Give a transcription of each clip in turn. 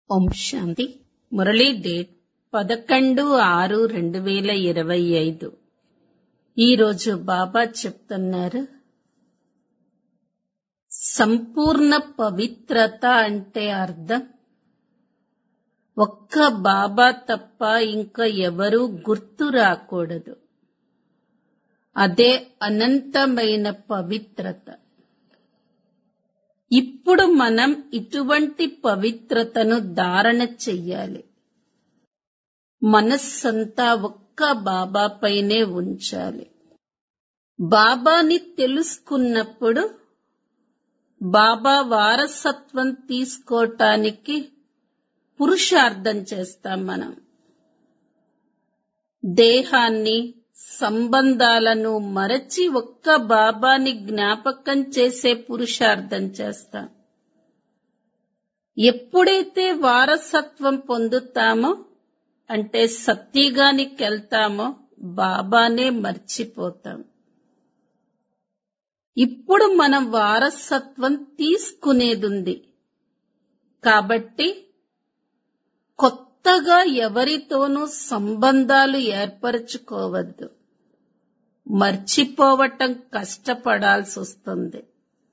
ఓం శాంతి Murali date పదకొండు ఆరు రెండు వేల ఇరవై ఐదు ఈరోజు బాబా చెప్తున్నారు సంపూర్ణ పవిత్రత అంటే అర్థం ఒక్క బాబా తప్ప ఇంకా ఎవరూ గుర్తు రాకూడదు అదే అనంతమైన పవిత్రత ఇప్పుడు మనం ఇటువంటి పవిత్రతను ధారణ చెయ్యాలి మనస్సంతా ఒక్క బాబాపైనే ఉంచాలి బాబాని తెలుసుకున్నప్పుడు బాబా వారసత్వం తీసుకోటానికి పురుషార్థం చేస్తాం మనం దేహాన్ని సంబంధాలను మరచి ఒక్క బాబాని జ్ఞాపకం చేసే పురుషార్థం చేస్తాం ఎప్పుడైతే వారసత్వం పొందుతామో అంటే సత్యగానికి వెళ్తామో బాబానే మర్చిపోతాం ఇప్పుడు మనం వారసత్వం తీసుకునేదుంది కాబట్టి కొత్తగా ఎవరితోనూ సంబంధాలు ఏర్పరచుకోవద్దు మర్చిపోవటం కష్టపడాల్సి వస్తుంది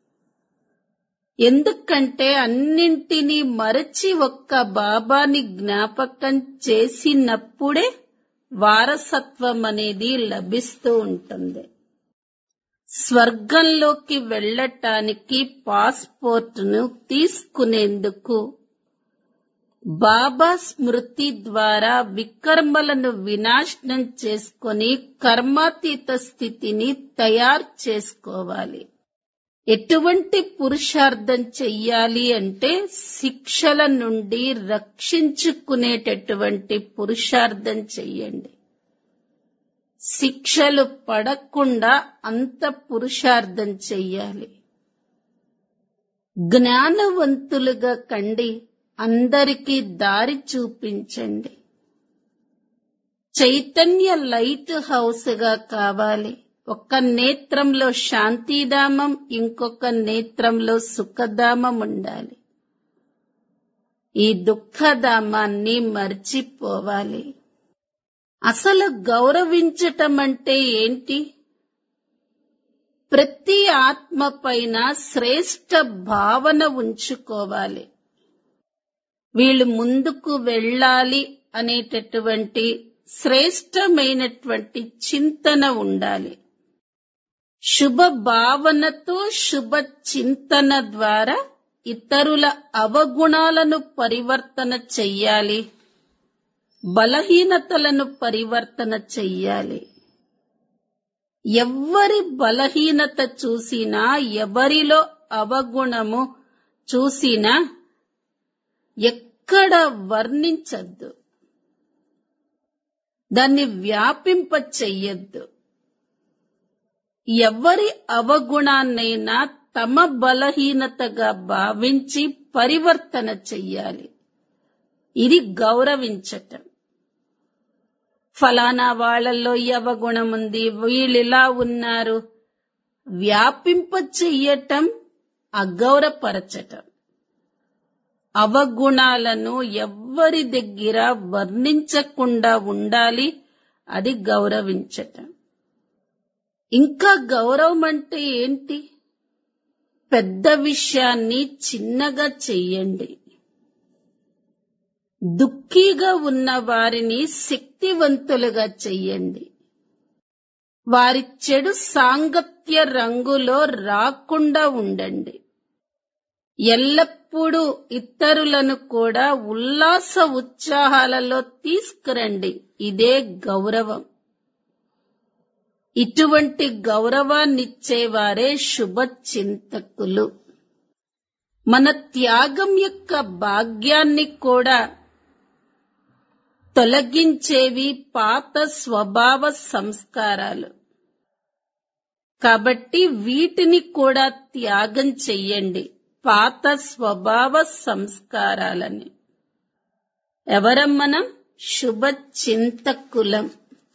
ఎందుకంటే అన్నింటినీ మరచి ఒక్క బాబాని జ్ఞాపకం చేసినప్పుడే వారసత్వం అనేది లభిస్తూ ఉంటుంది స్వర్గంలోకి వెళ్ళటానికి పాస్పోర్ట్ను తీసుకునేందుకు బాబా స్మృతి ద్వారా వికర్మలను వినాశనం చేసుకొని కర్మాతీత స్థితిని తయారు చేసుకోవాలి ఎటువంటి పురుషార్థం చెయ్యాలి అంటే శిక్షల నుండి రక్షించుకునేటటువంటి పురుషార్థం చెయ్యండి శిక్షలు పడకుండా అంత పురుషార్థం చెయ్యాలి జ్ఞానవంతులుగా కండి అందరికీ దారి చూపించండి చైతన్య లైట్ హౌస్ గా కావాలి ఒక నేత్రంలో శాంతిధామం ఇంకొక నేత్రంలో సుఖధామం ఉండాలి ఈ దుఃఖధామాన్ని మర్చిపోవాలి అసలు గౌరవించటం అంటే ఏంటి ప్రతి ఆత్మ పైన శ్రేష్ట భావన ఉంచుకోవాలి వీళ్ళు ముందుకు వెళ్ళాలి అనేటటువంటి శ్రేష్టమైనటువంటి చింతన ఉండాలి శుభ భావనతో శుభ చింతన ద్వారా ఇతరుల అవగుణాలను పరివర్తన చెయ్యాలి బలహీనతలను పరివర్తన చెయ్యాలి ఎవ్వరి బలహీనత చూసినా ఎవరిలో అవగుణము చూసినా ఎక్కడ వర్ణించద్దు దాన్ని వ్యాపింప చెయ్యొద్దు ఎవరి అవగుణాన్నైనా తమ బలహీనతగా భావించి పరివర్తన చెయ్యాలి ఇది గౌరవించటం ఫలానా వాళ్లలో అవగుణం ఉంది వీళ్ళిలా ఉన్నారు వ్యాపింప చెయ్యటం అగౌరపరచటం అవగుణాలను ఎవ్వరి దగ్గర వర్ణించకుండా ఉండాలి అది గౌరవించటం ఇంకా గౌరవం అంటే ఏంటి పెద్ద విషయాన్ని చిన్నగా చెయ్యండి దుఃఖీగా ఉన్న వారిని శక్తివంతులుగా చెయ్యండి వారి చెడు సాంగత్య రంగులో రాకుండా ఉండండి ఎల్లప్పుడూ ఇతరులను కూడా ఉల్లాస ఉత్సాహాలలో తీసుకురండి ఇదే గౌరవం ఇటువంటి గౌరవాన్నిచ్చేవారే శుభ చింతకులు మన త్యాగం యొక్క భాగ్యాన్ని కూడా తొలగించేవి పాత స్వభావ సంస్కారాలు కాబట్టి వీటిని కూడా త్యాగం చెయ్యండి పాత స్వభావ సంస్కారాలని ఎవరం మనం శుభ చింతకులం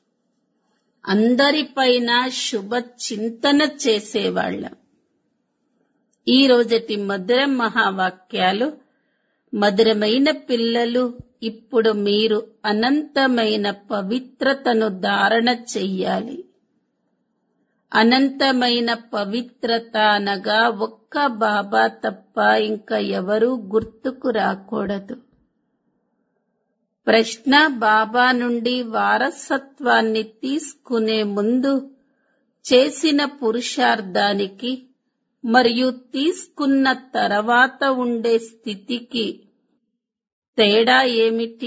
అందరిపైన శుభ చింతన చేసేవాళ్ళం ఈ రోజటి మధుర మహావాక్యాలు మధురమైన పిల్లలు ఇప్పుడు మీరు అనంతమైన పవిత్రతను ధారణ చెయ్యాలి అనంతమైన పవిత్రత అనగా ఒక్క బాబా తప్ప ఇంకా ఎవరూ గుర్తుకు రాకూడదు ప్రశ్న బాబా నుండి వారసత్వాన్ని తీసుకునే ముందు చేసిన పురుషార్థానికి మరియు తీసుకున్న తర్వాత ఉండే స్థితికి తేడా ఏమిటి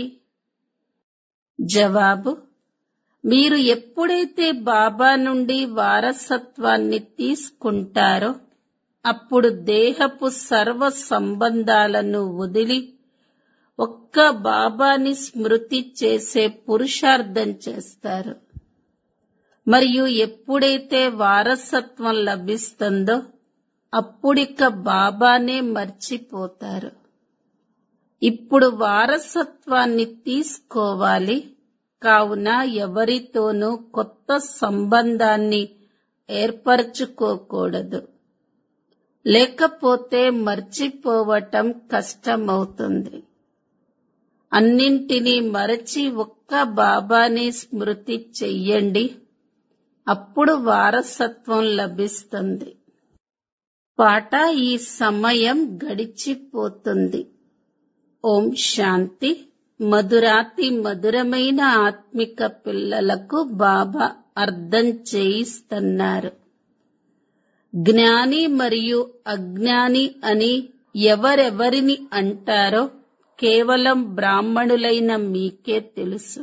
జవాబు మీరు ఎప్పుడైతే బాబా నుండి వారసత్వాన్ని తీసుకుంటారో అప్పుడు దేహపు సర్వ సంబంధాలను వదిలి ఒక్క బాబాని స్మృతి చేసే పురుషార్థం చేస్తారు మరియు ఎప్పుడైతే వారసత్వం లభిస్తుందో అప్పుడిక బాబానే మర్చిపోతారు ఇప్పుడు వారసత్వాన్ని తీసుకోవాలి కావున ఎవరితోనూ కొత్త సంబంధాన్ని ఏర్పరచుకోకూడదు లేకపోతే మర్చిపోవటం కష్టమవుతుంది అన్నింటినీ మరచి ఒక్క బాబాని స్మృతి చెయ్యండి అప్పుడు వారసత్వం లభిస్తుంది పాట ఈ సమయం గడిచిపోతుంది ఓం శాంతి మధురాతి మధురమైన ఆత్మిక పిల్లలకు బాబా అర్థం చేయిస్తున్నారు జ్ఞాని మరియు అజ్ఞాని అని ఎవరెవరిని అంటారో కేవలం బ్రాహ్మణులైన మీకే తెలుసు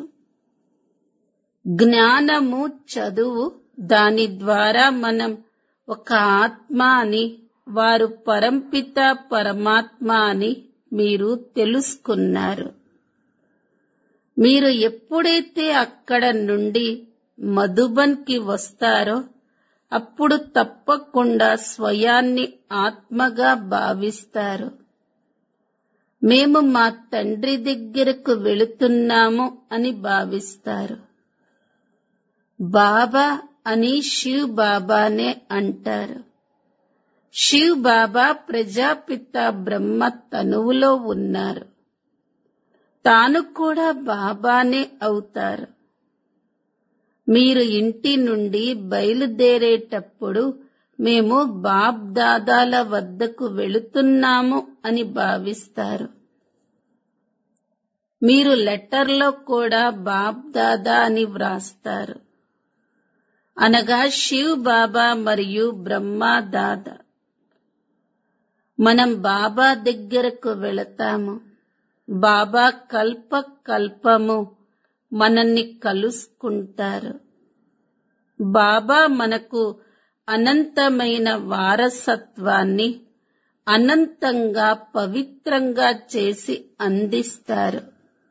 జ్ఞానము చదువు దాని ద్వారా మనం ఒక ఆత్మ అని వారు పరంపిత పరమాత్మ అని మీరు తెలుసుకున్నారు మీరు ఎప్పుడైతే అక్కడ నుండి మధుబన్కి వస్తారో అప్పుడు తప్పకుండా స్వయాన్ని ఆత్మగా భావిస్తారు మేము మా తండ్రి దగ్గరకు వెళుతున్నాము అని భావిస్తారు బాబా అని శివ్ బాబానే అంటారు శివ్ బాబా ప్రజాపిత బ్రహ్మ తనువులో ఉన్నారు తాను కూడా బాబానే అవుతారు మీరు ఇంటి నుండి బయలుదేరేటప్పుడు మేము బాబ్ దాదాల వద్దకు వెళుతున్నాము అని భావిస్తారు మీరు లెటర్లో కూడా బాబ్ దాదా అని వ్రాస్తారు అనగా శివ్ బాబా మరియు బ్రహ్మ దాదా మనం బాబా దగ్గరకు వెళతాము బాబా కల్ప కల్పము మనల్ని కలుసుకుంటారు బాబా మనకు అనంతమైన వారసత్వాన్ని అనంతంగా పవిత్రంగా చేసి అందిస్తారు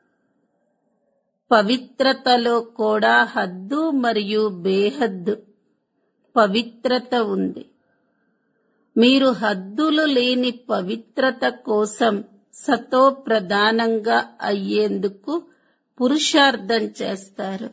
పవిత్రతలో కూడా హద్దు మరియు బేహద్దు పవిత్రత ఉంది మీరు హద్దులు లేని పవిత్రత కోసం సతో ప్రధానంగా అయ్యేందుకు పురుషార్థం చేస్తారు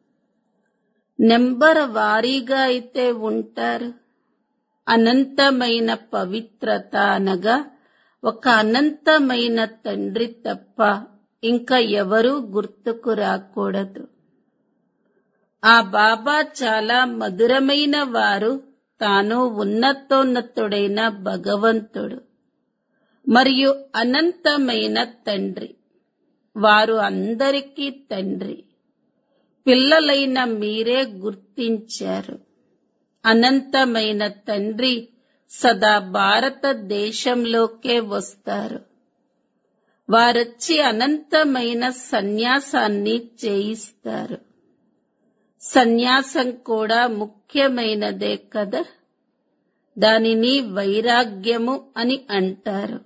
నెంబర్ వారీగా అయితే ఉంటారు అనంతమైన పవిత్రత అనగా ఒక అనంతమైన తండ్రి తప్ప ఇంకా ఎవరూ గుర్తుకు రాకూడదు ఆ బాబా చాలా మధురమైన వారు తాను ఉన్నతోన్నతుడైన భగవంతుడు మరియు అనంతమైన తండ్రి వారు అందరికీ తండ్రి పిల్లలైన మీరే గుర్తించారు అనంతమైన తండ్రి సదా భారతదేశంలోకే వస్తారు వారొచ్చి అనంతమైన సన్యాసాన్ని చేయిస్తారు సన్యాసం కూడా ముఖ్యమైనదే కదా దానిని వైరాగ్యము అని అంటారు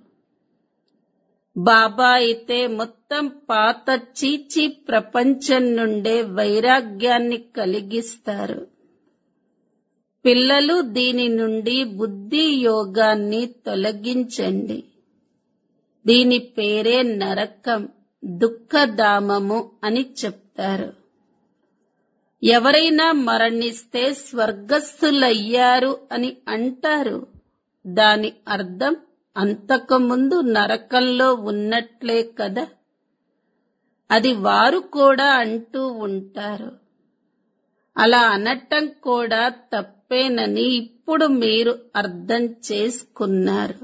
బాబా అయితే మొత్తం పాత చీచి ప్రపంచం నుండే వైరాగ్యాన్ని కలిగిస్తారు పిల్లలు దీని నుండి బుద్ధి యోగాన్ని తొలగించండి దీని పేరే నరకం దుఃఖధామము అని చెప్తారు ఎవరైనా మరణిస్తే స్వర్గస్థులయ్యారు అని అంటారు దాని అర్థం అంతకుముందు నరకంలో ఉన్నట్లే కదా అది వారు కూడా అంటూ ఉంటారు అలా అనటం కూడా తప్పేనని ఇప్పుడు మీరు అర్థం చేసుకున్నారు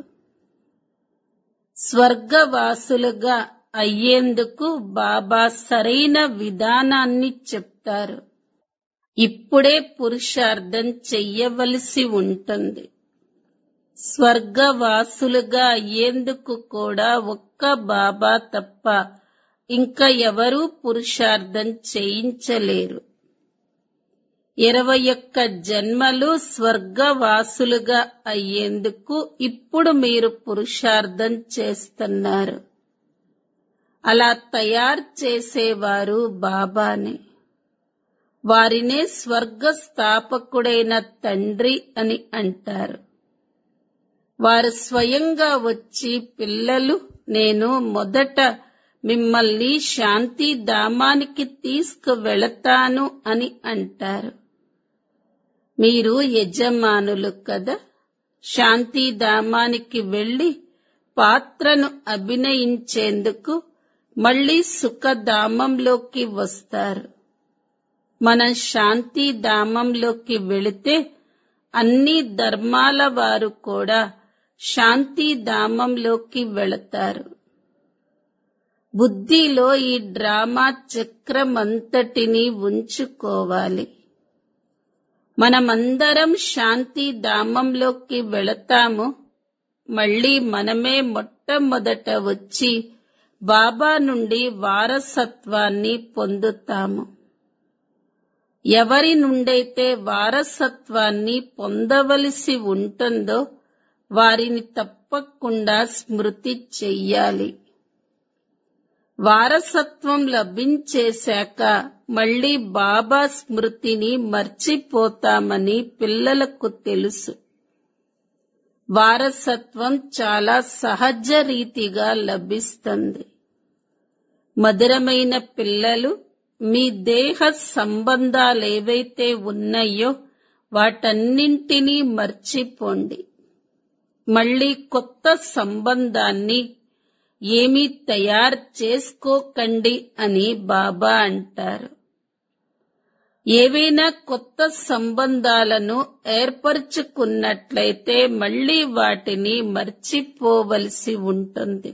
స్వర్గవాసులుగా అయ్యేందుకు బాబా సరైన విధానాన్ని చెప్తారు ఇప్పుడే పురుషార్థం చెయ్యవలసి ఉంటుంది స్వర్గవాసులుగా అయ్యేందుకు కూడా ఒక్క బాబా తప్ప ఇంకా ఎవరూ పురుషార్థం చేయించలేరు ఇరవై ఒక్క జన్మలు స్వర్గవాసులుగా అయ్యేందుకు ఇప్పుడు మీరు పురుషార్థం చేస్తున్నారు అలా తయారు చేసేవారు బాబానే వారినే స్వర్గ స్థాపకుడైన తండ్రి అని అంటారు వారు స్వయంగా వచ్చి పిల్లలు నేను మొదట మిమ్మల్ని శాంతి ధామానికి తీసుకువెళతాను అని అంటారు మీరు యజమానులు కదా శాంతి ధామానికి వెళ్లి పాత్రను అభినయించేందుకు మళ్ళీ సుఖధామంలోకి వస్తారు మనం శాంతి ధామంలోకి వెళితే అన్ని ధర్మాల వారు కూడా శాంతి ధామంలోకి వెళతారు బుద్ధిలో ఈ డ్రామా చక్రమంతటిని ఉంచుకోవాలి మనమందరం శాంతి ధామంలోకి వెళతాము మళ్ళీ మనమే మొట్టమొదట వచ్చి బాబా నుండి వారసత్వాన్ని పొందుతాము ఎవరి నుండైతే వారసత్వాన్ని పొందవలసి ఉంటుందో వారిని తప్పకుండా స్మృతి చెయ్యాలి వారసత్వం లభించేశాక మళ్ళీ బాబా స్మృతిని మర్చిపోతామని పిల్లలకు తెలుసు వారసత్వం చాలా సహజ రీతిగా లభిస్తుంది మధురమైన పిల్లలు మీ దేహ సంబంధాలేవైతే ఉన్నాయో వాటన్నింటినీ మర్చిపోండి మళ్ళీ కొత్త సంబంధాన్ని ఏమీ తయారు చేసుకోకండి అని బాబా అంటారు ఏవైనా కొత్త సంబంధాలను ఏర్పరచుకున్నట్లయితే మళ్ళీ వాటిని మర్చిపోవలసి ఉంటుంది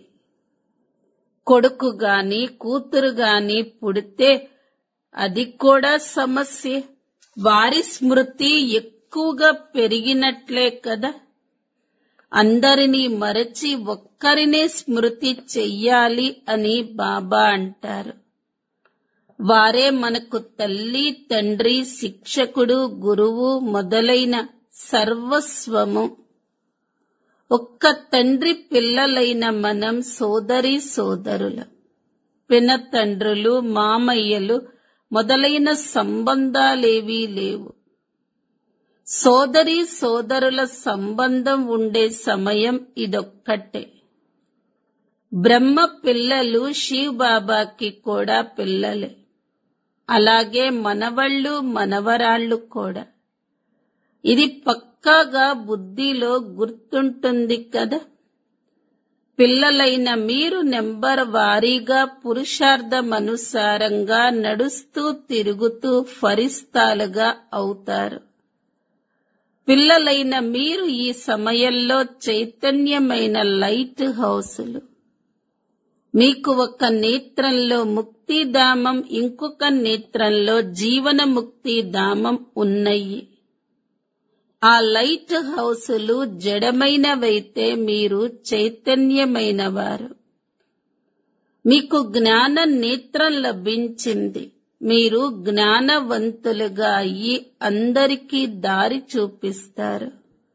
కొడుకు గాని కూతురు గాని పుడితే అది కూడా సమస్య వారి స్మృతి ఎక్కువగా పెరిగినట్లే కదా అందరినీ మరచి ఒక్కరినే స్మృతి చెయ్యాలి అని బాబా అంటారు వారే మనకు తల్లి తండ్రి శిక్షకుడు గురువు మొదలైన సర్వస్వము ఒక్క తండ్రి పిల్లలైన మనం సోదరి సోదరుల పిన తండ్రులు మామయ్యలు మొదలైన సంబంధాలేవీ లేవు సోదరి సోదరుల సంబంధం ఉండే సమయం ఇదొక్కటే బ్రహ్మ పిల్లలు శివ్ బాబాకి కూడా పిల్లలే అలాగే మనవళ్ళు మనవరాళ్ళు కూడా ఇది పక్కాగా బుద్ధిలో గుర్తుంటుంది కదా పిల్లలైన మీరు నెంబర్ వారీగా పురుషార్థమనుసారంగా నడుస్తూ తిరుగుతూ ఫరిస్తాలుగా అవుతారు పిల్లలైన మీరు ఈ సమయంలో చైతన్యమైన లైట్ హౌసులు మీకు ఒక నేత్రంలో ముక్తిధామం ఇంకొక నేత్రంలో జీవన ముక్తిధామం ఉన్నాయి ఆ లైట్ హౌసులు జడమైనవైతే మీరు చైతన్యమైన వారు మీకు జ్ఞాన నేత్రం లభించింది మీరు జ్ఞానవంతులుగా అయ్యి అందరికీ దారి చూపిస్తారు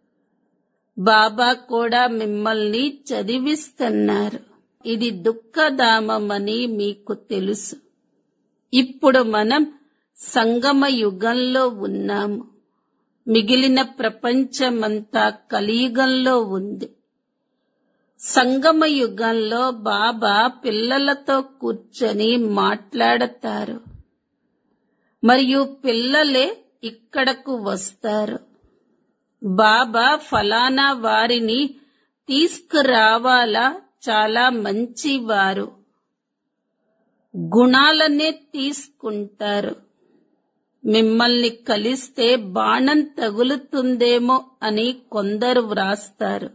బాబా కూడా మిమ్మల్ని చదివిస్తున్నారు ఇది దుఃఖధామమని మీకు తెలుసు ఇప్పుడు మనం సంగమ యుగంలో ఉన్నాము మిగిలిన ప్రపంచమంతా కలియుగంలో ఉంది సంగమ యుగంలో బాబా పిల్లలతో కూర్చొని మాట్లాడతారు మరియు పిల్లలే ఇక్కడకు వస్తారు బాబా ఫలానా వారిని తీసుకురావాలా చాలా మంచివారు గుణాలనే తీసుకుంటారు మిమ్మల్ని కలిస్తే బాణం తగులుతుందేమో అని కొందరు వ్రాస్తారు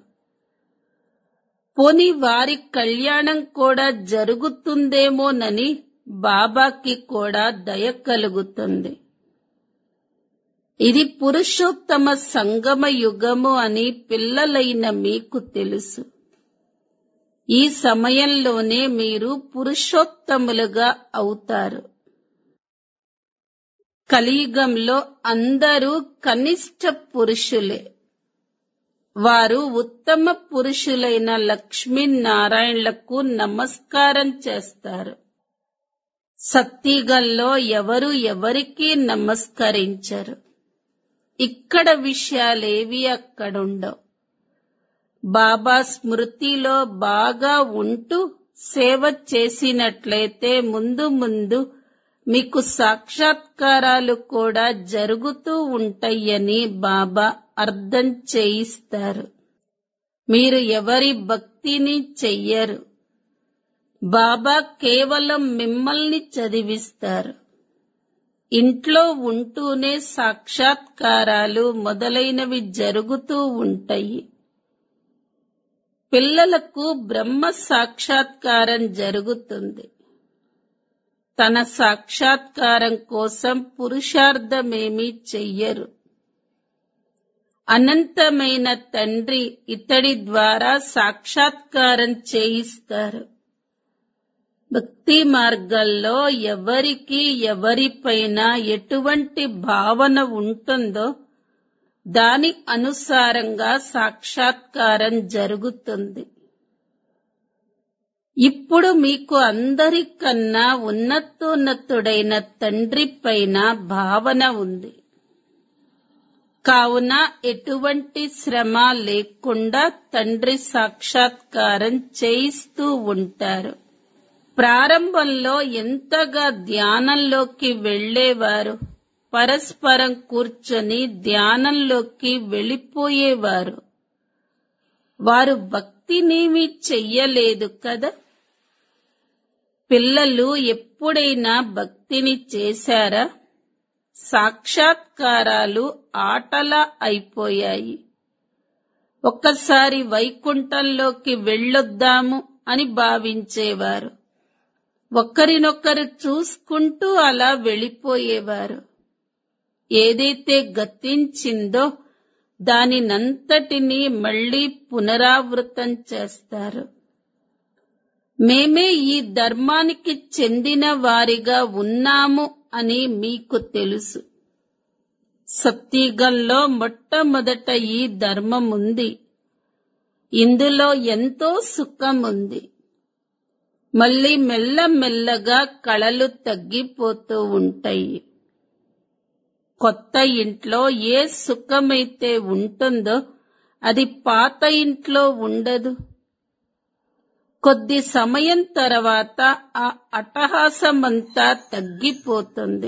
పోని వారి కళ్యాణం కూడా జరుగుతుందేమోనని బాబాకి కూడా దయ కలుగుతుంది ఇది పురుషోత్తమ సంగమ యుగము అని పిల్లలైన మీకు తెలుసు ఈ సమయంలోనే మీరు పురుషోత్తములుగా అవుతారు కలియుగంలో అందరూ కనిష్ట పురుషులే వారు ఉత్తమ పురుషులైన లక్ష్మీనారాయణలకు నమస్కారం చేస్తారు సత్తిగల్లో ఎవరు ఎవరికీ నమస్కరించరు ఇక్కడ విషయాలేవి అక్కడుండవు బాబా స్మృతిలో బాగా ఉంటూ సేవ చేసినట్లయితే ముందు ముందు మీకు సాక్షాత్కారాలు కూడా జరుగుతూ ఉంటాయని బాబా అర్థం చేయిస్తారు మీరు ఎవరి భక్తిని చెయ్యరు బాబా కేవలం మిమ్మల్ని చదివిస్తారు ఇంట్లో ఉంటూనే సాక్షాత్కారాలు మొదలైనవి జరుగుతూ ఉంటాయి పిల్లలకు బ్రహ్మ సాక్షాత్కారం జరుగుతుంది తన సాక్షాత్కారం కోసం పురుషార్థమేమీ చెయ్యరు అనంతమైన తండ్రి ఇతడి ద్వారా సాక్షాత్కారం చేయిస్తారు భక్తి మార్గాల్లో ఎవరికి ఎవరిపైన ఎటువంటి భావన ఉంటుందో దాని అనుసారంగా సాక్షాత్కారం జరుగుతుంది ఇప్పుడు మీకు అందరికన్నా ఉన్నతోన్నతుడైన తండ్రి పైన భావన ఉంది కావున ఎటువంటి శ్రమ లేకుండా తండ్రి సాక్షాత్కారం చేయిస్తూ ఉంటారు ప్రారంభంలో ఎంతగా ధ్యానంలోకి వెళ్లేవారు పరస్పరం కూర్చొని ధ్యానంలోకి వెళ్ళిపోయేవారు వారు భక్తినేమీ చెయ్యలేదు కదా పిల్లలు ఎప్పుడైనా భక్తిని చేశారా సాక్షాత్కారాలు ఆటలా అయిపోయాయి ఒక్కసారి వైకుంఠంలోకి వెళ్ళొద్దాము అని భావించేవారు ఒకరినొకరు చూసుకుంటూ అలా వెళ్ళిపోయేవారు ఏదైతే గతించిందో దానినంతటినీ మళ్ళీ పునరావృతం చేస్తారు మేమే ఈ ధర్మానికి చెందిన వారిగా ఉన్నాము అని మీకు తెలుసు సత్యగంలో మొట్టమొదట ఈ ధర్మం ఉంది ఇందులో ఎంతో సుఖం ఉంది మళ్ళీ మెల్లమెల్లగా కళలు తగ్గిపోతూ ఉంటాయి కొత్త ఇంట్లో ఏ సుఖమైతే ఉంటుందో అది పాత ఇంట్లో ఉండదు కొద్ది సమయం తర్వాత ఆ అట్టహాసమంతా తగ్గిపోతుంది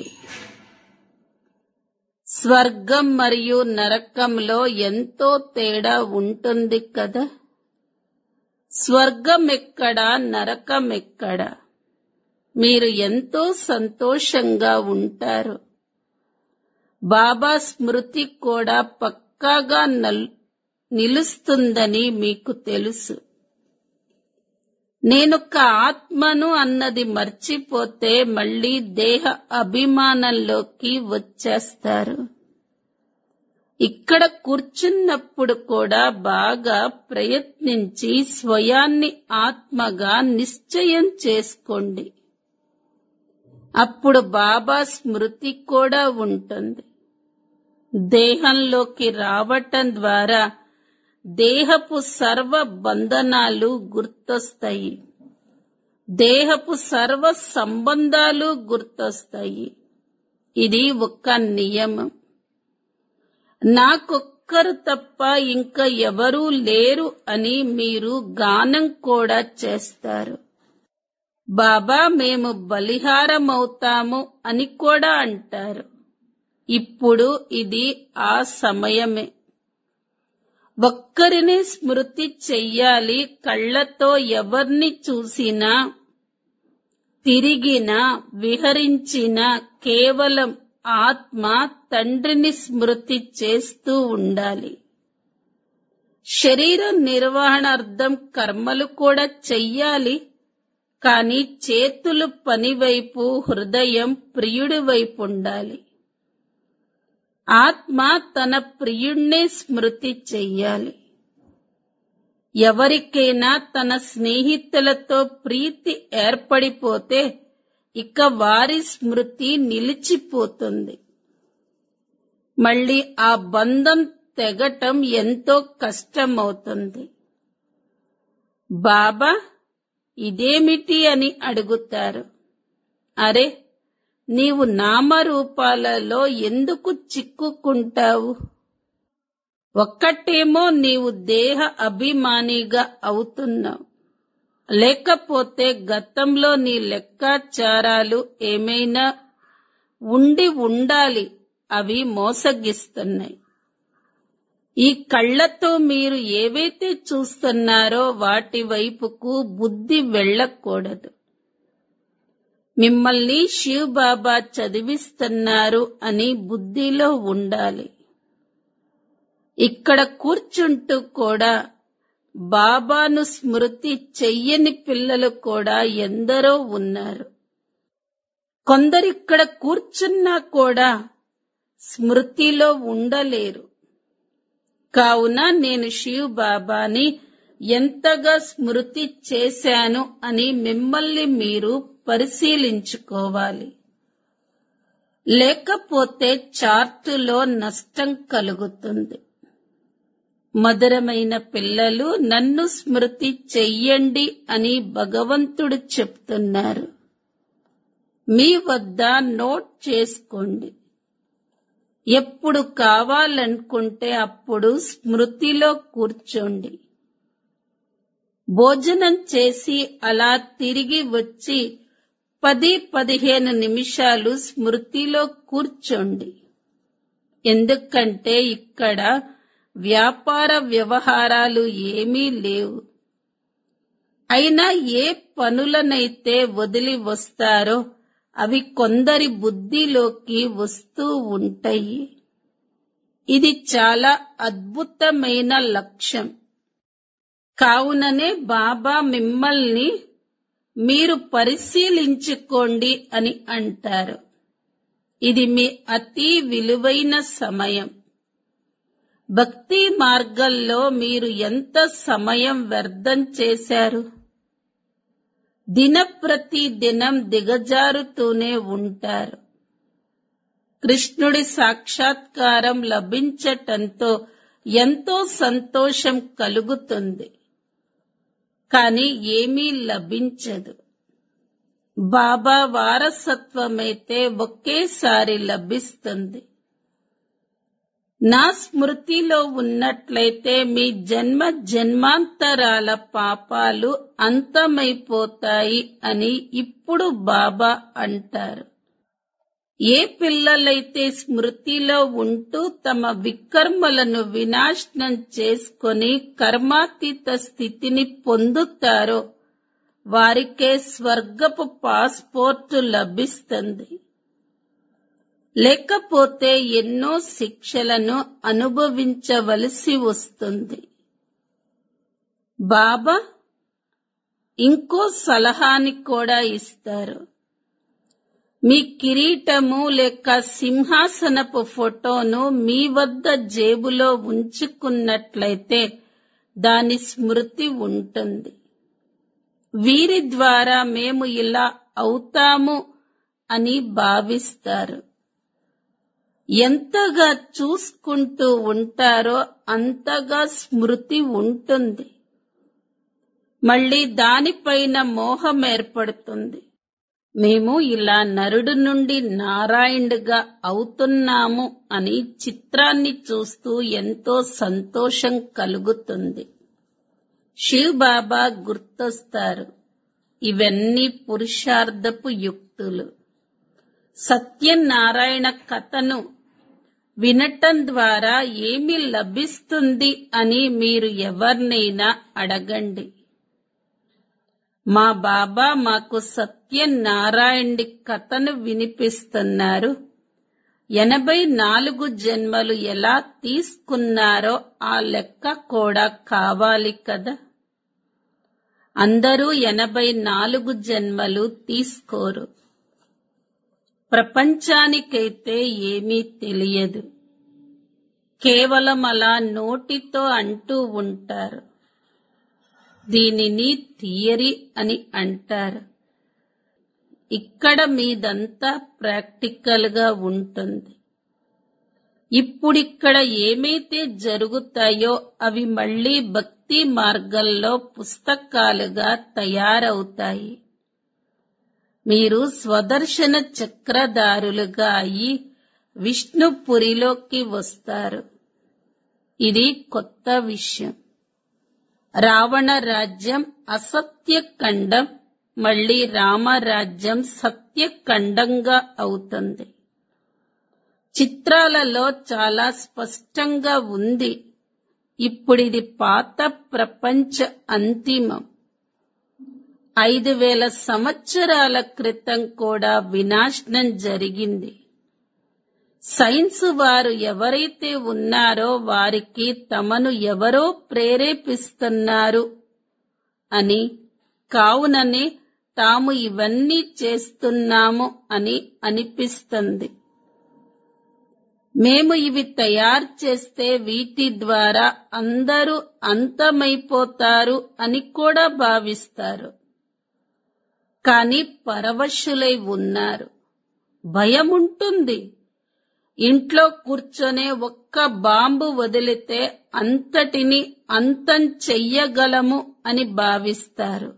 స్వర్గం మరియు నరకంలో ఎంతో తేడా ఉంటుంది కదా స్వర్గం ఎక్కడా నరకం ఎక్కడా మీరు ఎంతో సంతోషంగా ఉంటారు బాబా స్మృతి కూడా పక్కాగా నల్- నిలుస్తుందని మీకు తెలుసు నేనొక ఆత్మను అన్నది మర్చిపోతే మళ్ళీ దేహ అభిమానంలోకి వచ్చేస్తారు ఇక్కడ కూర్చున్నప్పుడు కూడా బాగా ప్రయత్నించి స్వయాన్ని ఆత్మగా నిశ్చయం చేసుకోండి అప్పుడు బాబా స్మృతి కూడా ఉంటుంది దేహంలోకి రావటం ద్వారా దేహపు సర్వ బంధనాలు గుర్తొస్తాయి దేహపు సర్వ సంబంధాలు గుర్తొస్తాయి ఇది ఒక నియమం నాకొక్కరు తప్ప ఇంకా ఎవరూ లేరు అని మీరు గానం కూడా చేస్తారు బాబా మేము బలిహారమవుతాము అని కూడా అంటారు ఇప్పుడు ఇది ఆ సమయమే ఒక్కరిని స్మృతి చెయ్యాలి కళ్ళతో ఎవర్ని చూసినా తిరిగినా విహరించినా కేవలం ఆత్మ తండ్రిని స్మృతి చేస్తూ ఉండాలి శరీర నిర్వహణార్థం కర్మలు కూడా చెయ్యాలి కాని చేతులు పనివైపు హృదయం ప్రియుడి వైపు ఉండాలి ఆత్మ తన ప్రియుణ్ణే స్మృతి చెయ్యాలి ఎవరికైనా తన స్నేహితులతో ప్రీతి ఏర్పడిపోతే ఇక వారి స్మృతి నిలిచిపోతుంది మళ్ళీ ఆ బంధం తెగటం ఎంతో కష్టమవుతుంది బాబా ఇదేమిటి అని అడుగుతారు అరే నీవు నామరూపాలలో ఎందుకు చిక్కుకుంటావు ఒక్కటేమో నీవు దేహ అభిమానిగా అవుతున్నావు లేకపోతే గతంలో నీ లెక్కాచారాలు ఏమైనా ఉండి ఉండాలి అవి మోసగిస్తున్నాయి ఈ కళ్ళతో మీరు ఏవైతే చూస్తున్నారో వాటి వైపుకు బుద్ధి వెళ్ళకూడదు మిమ్మల్ని శివ్ బాబా చదివిస్తున్నారు అని బుద్ధిలో ఉండాలి ఇక్కడ కూర్చుంటూ కూడా బాబాను స్మృతి చెయ్యని పిల్లలు కూడా ఎందరో ఉన్నారు కొందరిక్కడ కూర్చున్నా కూడా స్మృతిలో ఉండలేరు కావున నేను శివ్ బాబాని ఎంతగా స్మృతి చేశాను అని మిమ్మల్ని మీరు పరిశీలించుకోవాలి లేకపోతే చార్టులో నష్టం కలుగుతుంది మధురమైన పిల్లలు నన్ను స్మృతి చెయ్యండి అని భగవంతుడు చెప్తున్నారు మీ వద్ద నోట్ చేసుకోండి ఎప్పుడు కావాలనుకుంటే అప్పుడు స్మృతిలో కూర్చోండి భోజనం చేసి అలా తిరిగి వచ్చి పది పదిహేను నిమిషాలు స్మృతిలో కూర్చోండి ఎందుకంటే ఇక్కడ వ్యాపార వ్యవహారాలు ఏమీ లేవు అయినా ఏ పనులనైతే వదిలి వస్తారో అవి కొందరి బుద్ధిలోకి వస్తూ ఉంటాయి ఇది చాలా అద్భుతమైన లక్ష్యం కావుననే బాబా మిమ్మల్ని మీరు పరిశీలించుకోండి అని అంటారు ఇది మీ అతి విలువైన సమయం భక్తి మార్గంలో మీరు ఎంత సమయం వ్యర్థం చేశారు దినప్రతి దినం దిగజారుతూనే ఉంటారు కృష్ణుడి సాక్షాత్కారం లభించటంతో ఎంతో సంతోషం కలుగుతుంది కాని ఏమీ లభించదు బాబా వారసత్వమైతే ఒకేసారి లభిస్తుంది నా స్మృతిలో ఉన్నట్లయితే మీ జన్మ జన్మాంతరాల పాపాలు అంతమైపోతాయి అని ఇప్పుడు బాబా అంటారు ఏ పిల్లలైతే స్మృతిలో ఉంటూ తమ వికర్మలను వినాశనం చేసుకొని కర్మాతీత స్థితిని పొందుతారో వారికే స్వర్గపు పాస్పోర్టు లభిస్తుంది లేకపోతే ఎన్నో శిక్షలను అనుభవించవలసి వస్తుంది బాబా ఇంకో సలహాని కూడా ఇస్తారు మీ కిరీటము లేక సింహాసనపు ఫోటోను మీ వద్ద జేబులో ఉంచుకున్నట్లయితే దాని స్మృతి ఉంటుంది వీరి ద్వారా మేము ఇలా అవుతాము అని భావిస్తారు ఎంతగా చూసుకుంటూ ఉంటారో అంతగా స్మృతి ఉంటుంది మళ్ళీ దానిపైన మోహం ఏర్పడుతుంది మేము ఇలా నరుడు నుండి నారాయణుడిగా అవుతున్నాము అని చిత్రాన్ని చూస్తూ ఎంతో సంతోషం కలుగుతుంది శివ్ బాబా గుర్తొస్తారు ఇవన్నీ పురుషార్థపు యుక్తులు సత్యనారాయణ కథను వినటం ద్వారా ఏమి లభిస్తుంది అని మీరు ఎవరినైనా అడగండి మా బాబా మాకు సత్యనారాయణుడి కథను వినిపిస్తున్నారు ఎనభై నాలుగు జన్మలు ఎలా తీసుకున్నారో ఆ లెక్క కూడా కావాలి కదా అందరూ ఎనభై నాలుగు జన్మలు తీసుకోరు ప్రపంచానికైతే ఏమీ తెలియదు కేవలం అలా నోటితో అంటూ ఉంటారు దీనిని థియరీ అని అంటారు ఇక్కడ మీదంతా ప్రాక్టికల్ గా ఉంటుంది ఇప్పుడిక్కడ ఏమైతే జరుగుతాయో అవి మళ్ళీ భక్తి మార్గంలో పుస్తకాలుగా తయారవుతాయి మీరు స్వదర్శన చక్రధారులుగా అయి విష్ణుపురిలోకి వస్తారు ఇది కొత్త విషయం రావణ రాజ్యం అసత్య ఖండం మళ్ళీ రామరాజ్యం సత్యఖండంగా అవుతుంది చిత్రాలలో చాలా స్పష్టంగా ఉంది ఇప్పుడిది పాత ప్రపంచ అంతిమం ఐదు వేల సంవత్సరాల క్రితం కూడా వినాశనం జరిగింది సైన్స్ వారు ఎవరైతే ఉన్నారో వారికి తమను ఎవరో ప్రేరేపిస్తున్నారు అని కావుననే తాము ఇవన్నీ చేస్తున్నాము అని అనిపిస్తుంది మేము ఇవి తయారు చేస్తే వీటి ద్వారా అందరూ అంతమైపోతారు అని కూడా భావిస్తారు కానీ పరవశులై ఉన్నారు భయం ఉంటుంది ఇంట్లో కూర్చొనే ఒక్క బాంబు వదిలితే అంతటిని అంతం చెయ్యగలము అని భావిస్తారు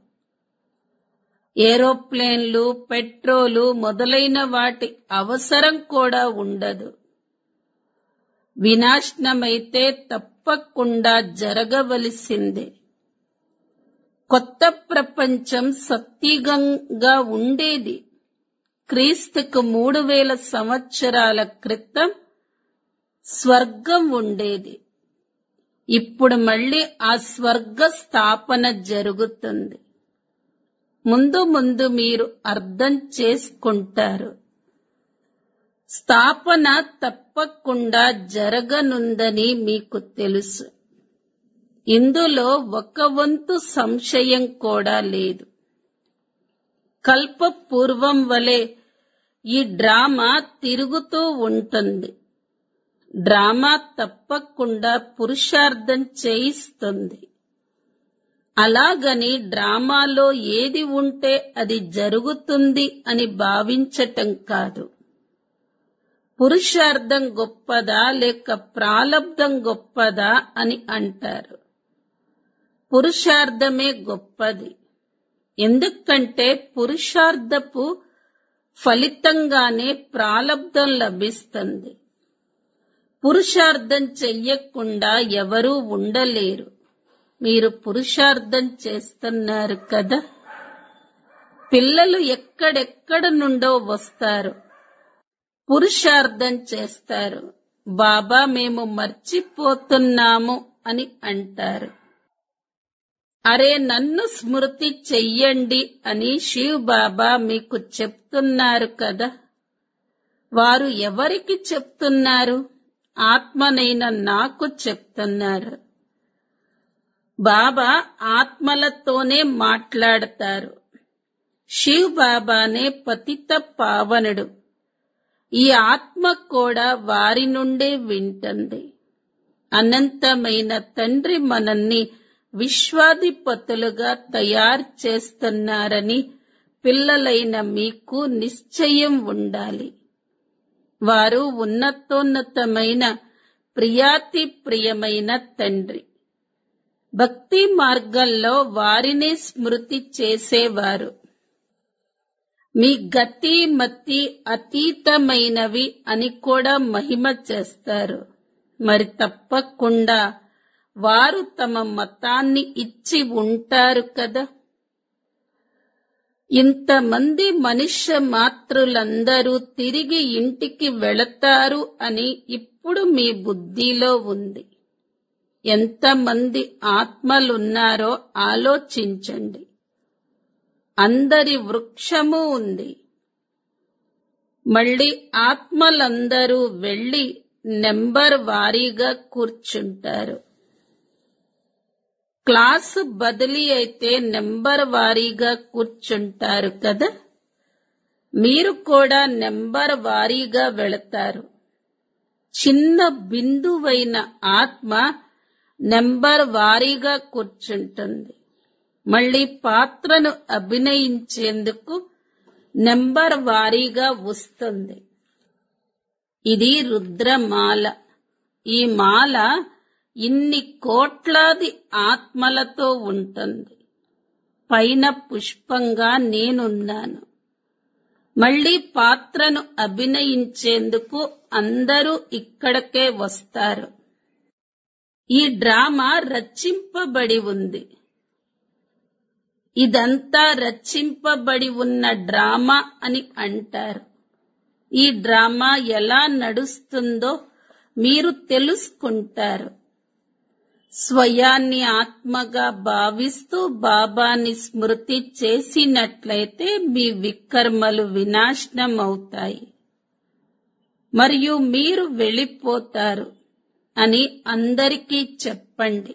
ఏరోప్లేన్లు పెట్రోలు మొదలైన వాటి అవసరం కూడా ఉండదు వినాశనమైతే తప్పకుండా జరగవలసిందే కొత్త ప్రపంచం సత్యుగంగా ఉండేది క్రీస్తుకు మూడు వేల సంవత్సరాల క్రితం స్వర్గం ఉండేది ఇప్పుడు మళ్ళీ ఆ స్వర్గ స్థాపన జరుగుతుంది ముందు ముందు మీరు అర్థం చేసుకుంటారు స్థాపన తప్పకుండా జరగనుందని మీకు తెలుసు ఇందులో ఒక వంతు సంశయం కూడా లేదు కల్ప పూర్వం వలె ఈ డ్రామా తిరుగుతూ ఉంటుంది డ్రామా తప్పకుండా పురుషార్థం చేయిస్తుంది అలాగని డ్రామాలో ఏది ఉంటే అది జరుగుతుంది అని భావించటం కాదు పురుషార్థం గొప్పదా లేక ప్రాలబ్ధం గొప్పదా అని అంటారు పురుషార్థమే గొప్పది ఎందుకంటే పురుషార్థపు ఫలితంగానే ప్రాలబ్ధం లభిస్తుంది పురుషార్థం చెయ్యకుండా ఎవరూ ఉండలేరు మీరు పురుషార్థం చేస్తున్నారు కదా పిల్లలు ఎక్కడెక్కడ నుండో వస్తారు పురుషార్థం చేస్తారు బాబా మేము మర్చిపోతున్నాము అని అంటారు అరే నన్ను స్మృతి చెయ్యండి అని శివ్ బాబా మీకు చెప్తున్నారు కదా వారు ఎవరికి చెప్తున్నారు ఆత్మనైన నాకు చెప్తున్నారు బాబా ఆత్మలతోనే మాట్లాడతారు శివ్ బాబానే పతిత పావనుడు ఈ ఆత్మ కూడా వారి నుండే వింటుంది అనంతమైన తండ్రి మనల్ని విశ్వాధిపతులుగా తయారు చేస్తున్నారని పిల్లలైన మీకు నిశ్చయం ఉండాలి వారు ఉన్నతోన్నతమైన ప్రియాతి ప్రియమైన తండ్రి భక్తి మార్గంలో వారినే స్మృతి చేసేవారు మీ గతి మతి అతీతమైనవి అని కూడా మహిమ చేస్తారు మరి తప్పకుండా వారు తమ మతాన్ని ఇచ్చి ఉంటారు కదా ఇంతమంది మనుష్య మాతృలందరూ తిరిగి ఇంటికి వెళతారు అని ఇప్పుడు మీ బుద్ధిలో ఉంది ఎంతమంది ఆత్మలున్నారో ఆలోచించండి అందరి వృక్షము ఉంది మళ్ళీ ఆత్మలందరూ వెళ్లి నెంబర్ వారీగా కూర్చుంటారు క్లాసు బదిలీ అయితే నెంబర్ వారీగా కూర్చుంటారు కదా మీరు కూడా నెంబర్ వారీగా వెళతారు చిన్న బిందువైన ఆత్మ నెంబర్ వారీగా కూర్చుంటుంది మళ్ళీ పాత్రను అభినయించేందుకు నెంబర్ వారీగా వస్తుంది ఇది రుద్రమాల ఈ మాల ఇన్ని కోట్లాది ఆత్మలతో ఉంటుంది పైన పుష్పంగా నేనున్నాను మళ్ళీ పాత్రను అభినయించేందుకు అందరూ ఇక్కడికే వస్తారు ఈ డ్రామా రచింపబడి ఉంది ఇదంతా రచింపబడి ఉన్న డ్రామా అని అంటారు ఈ డ్రామా ఎలా నడుస్తుందో మీరు తెలుసుకుంటారు స్వయాన్ని ఆత్మగా భావిస్తూ బాబాని స్మృతి చేసినట్లయితే మీ వికర్మలు వినాశనం అవుతాయి మరియు మీరు వెళ్ళిపోతారు అని అందరికీ చెప్పండి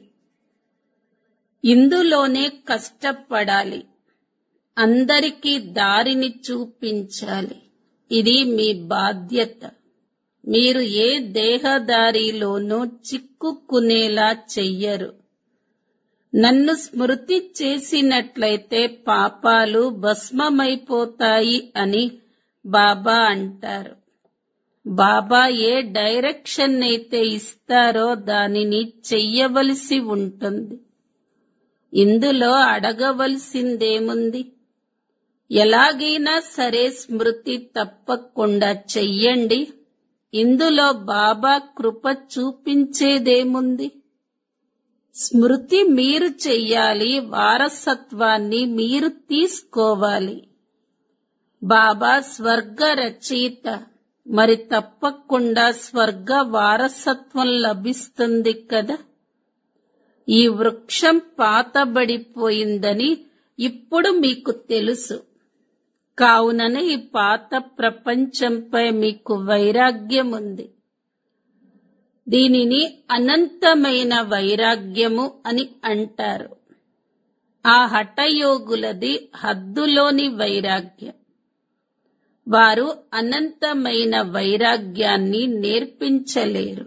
ఇందులోనే కష్టపడాలి అందరికీ దారిని చూపించాలి ఇది మీ బాధ్యత మీరు ఏ దేహదారిలోనూ చిక్కుకునేలా చెయ్యరు నన్ను స్మృతి చేసినట్లయితే పాపాలు భస్మమైపోతాయి అని బాబా అంటారు బాబా ఏ డైరెక్షన్ అయితే ఇస్తారో దానిని చెయ్యవలసి ఉంటుంది ఇందులో అడగవలసిందేముంది ఎలాగైనా సరే స్మృతి తప్పకుండా చెయ్యండి ఇందులో బాబా కృప చూపించేదేముంది స్మృతి మీరు చెయ్యాలి వారసత్వాన్ని మీరు తీసుకోవాలి బాబా స్వర్గ రచయిత మరి తప్పకుండా స్వర్గ వారసత్వం లభిస్తుంది కదా ఈ వృక్షం పాతబడిపోయిందని ఇప్పుడు మీకు తెలుసు కావుననే ఈ పాత ప్రపంచంపై మీకు వైరాగ్యం ఉంది దీనిని అనంతమైన వైరాగ్యము అని అంటారు ఆ హఠయోగులది హద్దులోని వైరాగ్యం వారు అనంతమైన వైరాగ్యాన్ని నేర్పించలేరు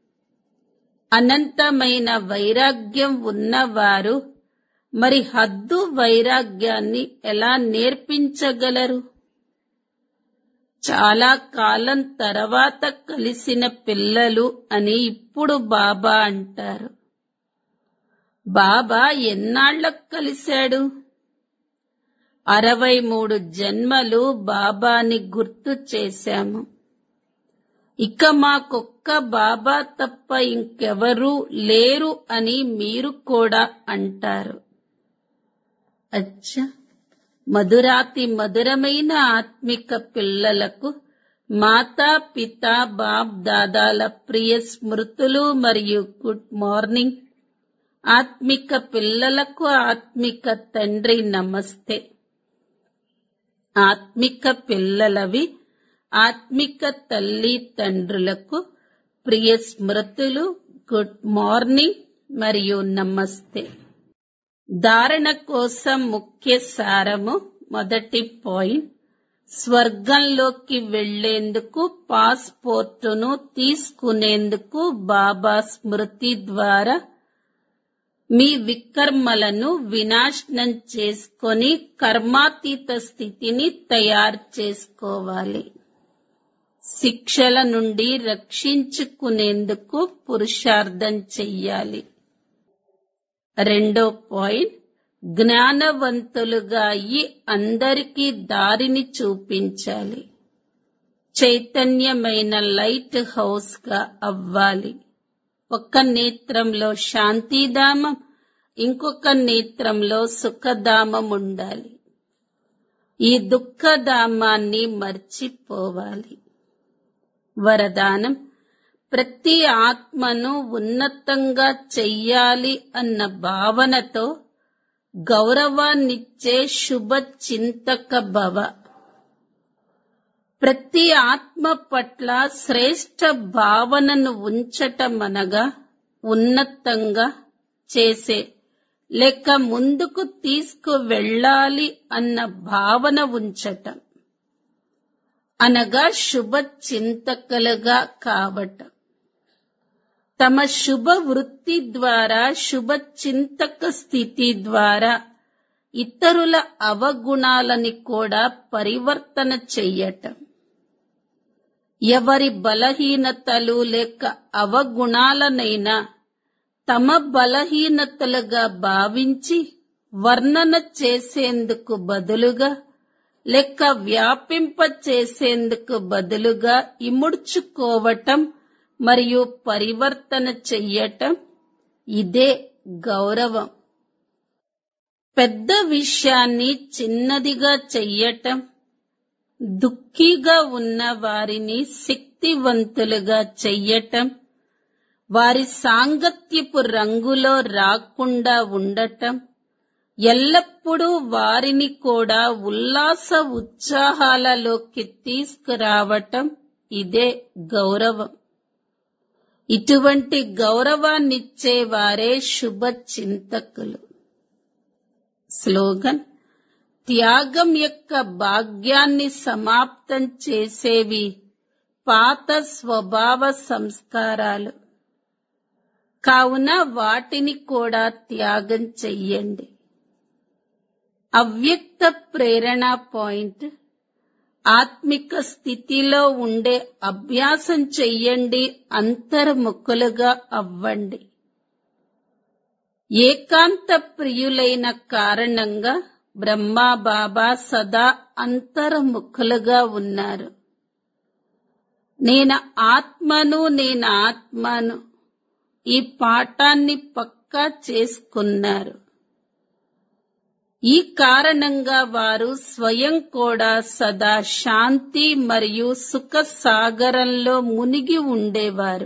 అనంతమైన వైరాగ్యం ఉన్నవారు మరి హద్దు వైరాగ్యాన్ని ఎలా నేర్పించగలరు చాలా కాలం తర్వాత కలిసిన పిల్లలు అని ఇప్పుడు బాబా అంటారు బాబా ఎన్నాళ్లకు కలిశాడు అరవై మూడు జన్మలు బాబాని గుర్తు చేశాము ఇక మాకొక్క బాబా తప్ప ఇంకెవరూ లేరు అని మీరు కూడా అంటారు అచ్చా మధురాతి మధురమైన ఆత్మిక పిల్లలకు మాతా పిత బాప్ దాదాల ప్రియ స్మృతులు మరియు గుడ్ మార్నింగ్ ఆత్మిక పిల్లలకు ఆత్మిక తండ్రి నమస్తే ఆత్మిక పిల్లలవి ఆత్మిక తల్లి తండ్రులకు ప్రియ స్మృతులు గుడ్ మార్నింగ్ మరియు నమస్తే ధారణ కోసం ముఖ్య సారము మొదటి పాయింట్ స్వర్గంలోకి వెళ్లేందుకు పాస్పోర్టును తీసుకునేందుకు బాబా స్మృతి ద్వారా మీ వికర్మలను వినాశనం చేసుకొని కర్మాతీత స్థితిని తయారు చేసుకోవాలి శిక్షల నుండి రక్షించుకునేందుకు పురుషార్థం చెయ్యాలి రెండో పాయింట్ జ్ఞానవంతులుగా అయ్యి అందరికీ దారిని చూపించాలి చైతన్యమైన లైట్ హౌస్ గా అవ్వాలి ఒక నేత్రంలో శాంతిధామం ఇంకొక నేత్రంలో సుఖధామం ఉండాలి ఈ దుఃఖధామాన్ని మర్చిపోవాలి వరదానం ప్రతి ఆత్మను ఉన్నతంగా చెయ్యాలి అన్న భావనతో గౌరవాన్నిచ్చే శుభ చింతక భవ ప్రతి ఆత్మ పట్ల శ్రేష్ఠ భావనను ఉంచటమనగా ఉన్నతంగా చేసే లేక ముందుకు తీసుకు వెళ్ళాలి అన్న భావన ఉంచటం అనగా శుభ చింతకలుగా కావటం తమ శుభ వృత్తి ద్వారా శుభ చింతక స్థితి ద్వారా ఇతరుల అవగుణాలని కూడా పరివర్తన చెయ్యటం ఎవరి బలహీనతలు లేక అవగుణాలనైనా తమ బలహీనతలుగా భావించి వర్ణన చేసేందుకు బదులుగా లెక్క వ్యాపింప చేసేందుకు బదులుగా ఇముడ్చుకోవటం మరియు పరివర్తన చెయ్యటం ఇదే గౌరవం పెద్ద విషయాన్ని చిన్నదిగా చెయ్యటం దుఃఖీగా ఉన్న వారిని శక్తివంతులుగా చెయ్యటం వారి సాంగత్యపు రంగులో రాకుండా ఉండటం ఎల్లప్పుడూ వారిని కూడా ఉల్లాస ఉత్సాహాలలోకి తీసుకురావటం ఇదే గౌరవం ఇటువంటి గౌరవాన్నిచ్చే వారే శుభ చింతకులు స్లోగన్ త్యాగం యొక్క భాగ్యాన్ని సమాప్తం చేసేవి పాత స్వభావ సంస్కారాలు కావున వాటిని కూడా త్యాగం చెయ్యండి అవ్యక్త ప్రేరణ పాయింట్ ఆత్మిక స్థితిలో ఉండే అభ్యాసం చెయ్యండి అంతర్ముఖులుగా అవ్వండి ఏకాంత ప్రియులైన కారణంగా బ్రహ్మా బాబా సదా అంతర్ముఖులుగా ఉన్నారు నేను ఆత్మను నేను ఆత్మను ఈ పాఠాన్ని పక్కా చేసుకున్నారు ఈ కారణంగా వారు స్వయం కూడా సదా శాంతి మరియు సుఖ సాగరంలో మునిగి ఉండేవారు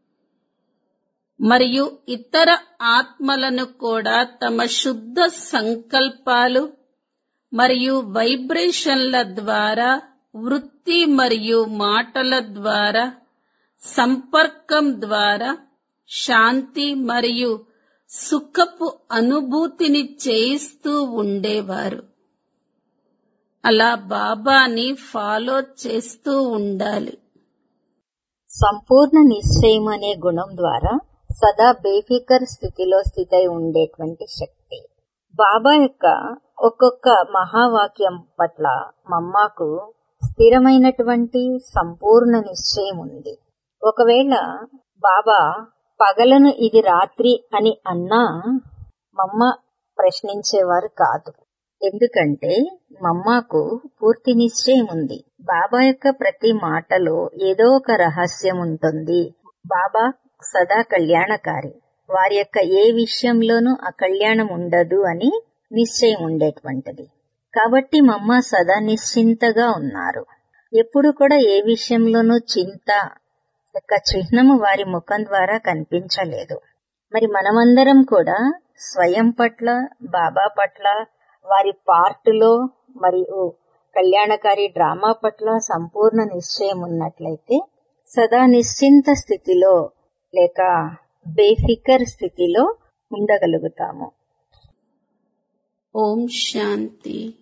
మరియు ఇతర ఆత్మలను కూడా తమ శుద్ధ సంకల్పాలు మరియు వైబ్రేషన్ల ద్వారా వృత్తి మరియు మాటల ద్వారా సంపర్కం ద్వారా శాంతి మరియు సుఖపు అనుభూతిని చేయిస్తూ ఉండేవారు అలా బాబాని ఫాలో చేస్తూ ఉండాలి సంపూర్ణ నిశ్చయం అనే గుణం ద్వారా సదా బేఫికర్ స్థితిలో స్థితై ఉండేటువంటి శక్తి బాబా యొక్క ఒక్కొక్క మహావాక్యం పట్ల మమ్మాకు స్థిరమైనటువంటి సంపూర్ణ నిశ్చయం ఉంది ఒకవేళ బాబా పగలను ఇది రాత్రి అని అన్నా మమ్మ ప్రశ్నించేవారు కాదు ఎందుకంటే మమ్మాకు పూర్తి నిశ్చయం ఉంది బాబా యొక్క ప్రతి మాటలో ఏదో ఒక రహస్యం ఉంటుంది బాబా సదా కళ్యాణకారి వారి యొక్క ఏ విషయంలోనూ అకళ్యాణం ఉండదు అని నిశ్చయం ఉండేటువంటిది కాబట్టి మమ్మ సదా నిశ్చింతగా ఉన్నారు ఎప్పుడు కూడా ఏ విషయంలోనూ చింత యొక్క చిహ్నము వారి ముఖం ద్వారా కనిపించలేదు మరి మనమందరం కూడా స్వయం పట్ల బాబా పట్ల వారి పార్టులో మరియు కళ్యాణకారి డ్రామా పట్ల సంపూర్ణ నిశ్చయం ఉన్నట్లయితే సదా నిశ్చింత స్థితిలో లేక బేఫికర్ స్థితిలో ఉండగలుగుతాము ఓం శాంతి